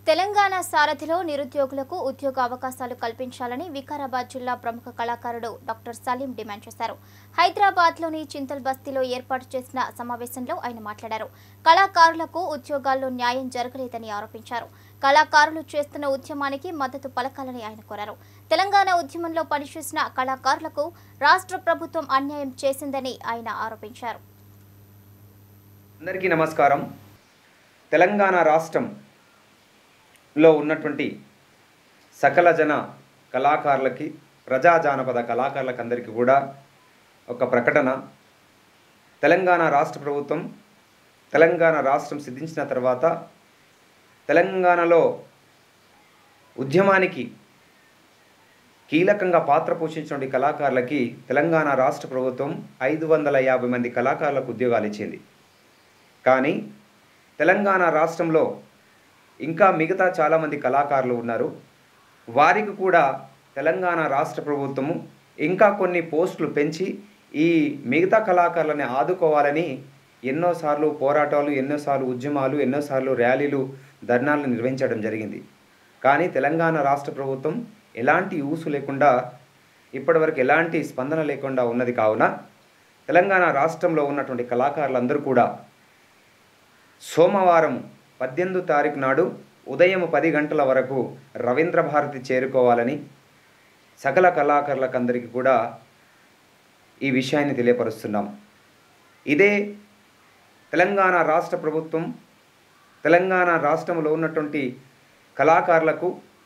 తెలంగాణ సారథిలో నిరుద్యోగులకు ఉద్యోగ అవకాశాలు కల్పించాలని వికారాబాద్ జిల్లా ప్రముఖ కళాకారుడు డాక్టర్ సలీం డిమాండ్ చేశారు హైదరాబాద్లోని చింతల్ బస్తీలో ఏర్పాటు చేసిన సమావేశంలో ఆయన మాట్లాడారు కళాకారులకు ఉద్యోగాల్లో న్యాయం జరగలేదని ఆరోపించారు కళాకారులు చేస్తున్న ఉద్యమానికి మద్దతు పలకాలని ఆయన కోరారు తెలంగాణ ఉద్యమంలో పనిచేసిన కళాకారులకు రాష్ట్ర ప్రభుత్వం అన్యాయం చేసిందని ఆయన ఆరోపించారు అందరికీ నమస్కారం తెలంగాణ రాష్ట్రంలో ఉన్నటువంటి సకల జన కళాకారులకి ప్రజా జానపద కళాకారులకు అందరికీ కూడా ఒక ప్రకటన తెలంగాణ రాష్ట్ర ప్రభుత్వం తెలంగాణ రాష్ట్రం సిద్ధించిన తర్వాత తెలంగాణలో ఉద్యమానికి కీలకంగా పాత్ర పోషించినటువంటి కళాకారులకి తెలంగాణ రాష్ట్ర ప్రభుత్వం ఐదు వందల యాభై మంది కళాకారులకు ఉద్యోగాలు ఇచ్చింది కానీ తెలంగాణ రాష్ట్రంలో ఇంకా మిగతా చాలామంది కళాకారులు ఉన్నారు వారికి కూడా తెలంగాణ రాష్ట్ర ప్రభుత్వము ఇంకా కొన్ని పోస్టులు పెంచి ఈ మిగతా కళాకారులని ఆదుకోవాలని ఎన్నోసార్లు పోరాటాలు ఎన్నోసార్లు ఉద్యమాలు ఎన్నోసార్లు ర్యాలీలు ధర్నాలు నిర్వహించడం జరిగింది కానీ తెలంగాణ రాష్ట్ర ప్రభుత్వం ఎలాంటి ఊసు లేకుండా ఇప్పటివరకు ఎలాంటి స్పందన లేకుండా ఉన్నది కావున తెలంగాణ రాష్ట్రంలో ఉన్నటువంటి కళాకారులందరూ కూడా సోమవారం పద్దెనిమిదో తారీఖు నాడు ఉదయం పది గంటల వరకు రవీంద్ర భారతి చేరుకోవాలని సకల కళాకారులకందరికీ కూడా ఈ విషయాన్ని తెలియపరుస్తున్నాం ఇదే తెలంగాణ రాష్ట్ర ప్రభుత్వం తెలంగాణ రాష్ట్రంలో ఉన్నటువంటి కళాకారులకు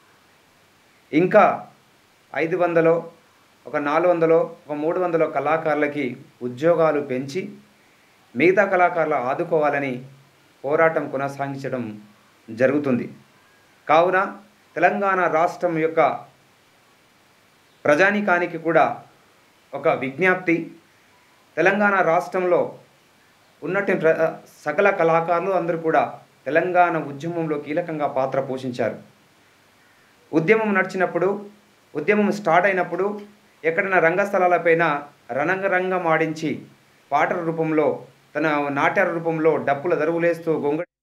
ఇంకా ఐదు వందలో ఒక నాలుగు వందలో ఒక మూడు వందలో కళాకారులకి ఉద్యోగాలు పెంచి మిగతా కళాకారులు ఆదుకోవాలని పోరాటం కొనసాగించడం జరుగుతుంది కావున తెలంగాణ రాష్ట్రం యొక్క ప్రజానీకానికి కూడా ఒక విజ్ఞప్తి తెలంగాణ రాష్ట్రంలో ఉన్నటువంటి ప్ర సకల కళాకారులు అందరూ కూడా తెలంగాణ ఉద్యమంలో కీలకంగా పాత్ర పోషించారు ఉద్యమం నడిచినప్పుడు ఉద్యమం స్టార్ట్ అయినప్పుడు ఎక్కడైనా రంగస్థలాలపైన రణంగరంగం ఆడించి పాటల రూపంలో తన నాట్య రూపంలో డప్పుల దరువులేస్తూ గొంగ